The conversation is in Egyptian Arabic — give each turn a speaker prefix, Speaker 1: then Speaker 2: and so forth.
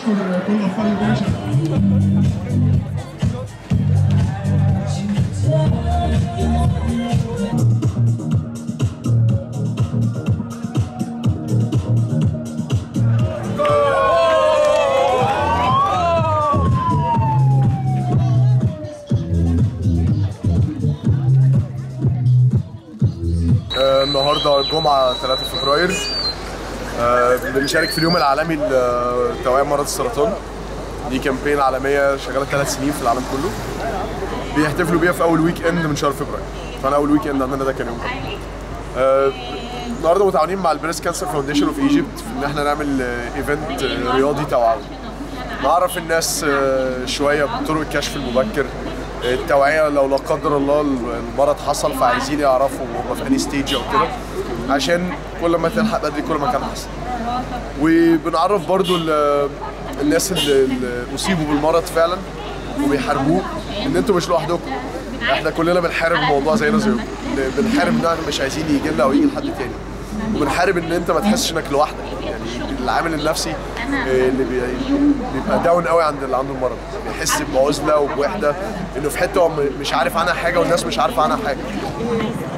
Speaker 1: بنشكر كل ابطال الجيش
Speaker 2: آه، النهارده الجمعه 3 فبراير آه، بنشارك في اليوم العالمي لتوعية مرض السرطان دي كامبين عالميه شغاله ثلاث سنين في العالم كله بيحتفلوا بيها في اول ويك اند من شهر فبراير فانا اول ويك اند عندنا ده كان يوم ده. آه، النهارده متعاونين مع البريست كانسر فاونديشن اوف ايجيبت في ان احنا نعمل ايفنت رياضي توعوي نعرف الناس آه، شويه بطرق الكشف المبكر آه، التوعيه لو لا قدر الله المرض حصل فعايزين يعرفوا هم في انهي ستيج او كده عشان كل ما تلحق بدري كل ما كان احسن وبنعرف برضو ال- الناس اللي اللي اصيبوا بالمرض فعلا وبيحاربوه ان انتوا مش لوحدكم احنا كلنا بنحارب الموضوع زينا زيكم بنحارب ان احنا مش عايزين يجي لنا او يجي لحد تاني وبنحارب ان انت ما تحسش انك لوحدك يعني العامل النفسي آه، اللي بي- بيبقى داون قوي عند اللي عنده المرض بيحس بعزله وبوحده انه في حته هو م- مش عارف عنها حاجه والناس مش عارفه عنها حاجه